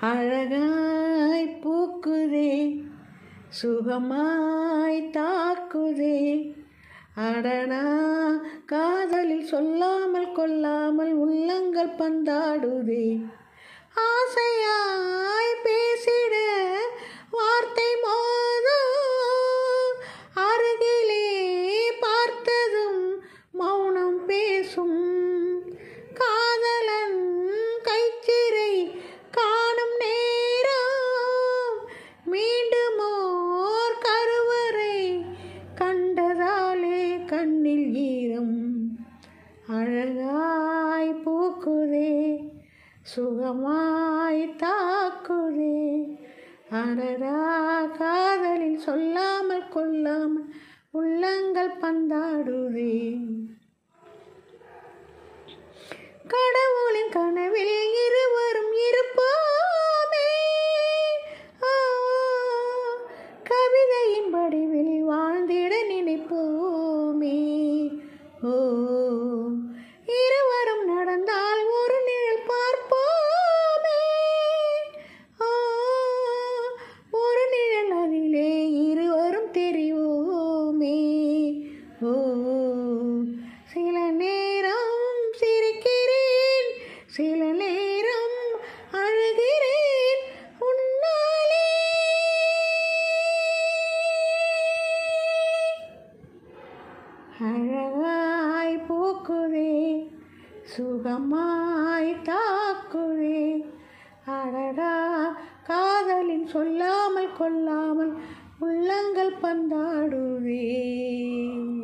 அழகாய் பூக்குதே சுகமாய் தாக்குதே அடடா காதலில் சொல்லாமல் கொள்ளாமல் உள்ளங்கள் பந்தாடுதே ஆசையாய் பேசிட வார்த்தை மோதும் அருகிலே பார்த்ததும் மௌனம் பேசும் காதலன் கைச்சிறை காணும் நேரம் மீண்டும் ஓர் கருவறை கண்டதாலே கண்ணில் ஈரம் அழகாய் பூக்குதே சுகமாய் தாக்குதே அடடா காதலில் சொல்லாமல் கொள்ளாமல் உள்ளங்கள் பந்தாடுதே கடவுளின் கனவில் இருவரும் இருப்போமே ஆ, கவிதையின் வடிவில் வாழ்ந்திட நினைப்போமே ஓ இருவரும் நடந்தால் ஒரு நிழல் பார்ப்போமே ஆ, ஒரு நிழல் அதிலே இருவரும் தெரிவோமே ஓ சில நேரம் சிரிக்கிறேன் சில நேரம் அழுகிறேன் உன்னாலே அழகாய் பூக்குதே சுகமாய் தாக்குதே அடடா காதலின் சொல்லாமல் கொள்ளாமல் உள்ளங்கள் பந்தாடுதே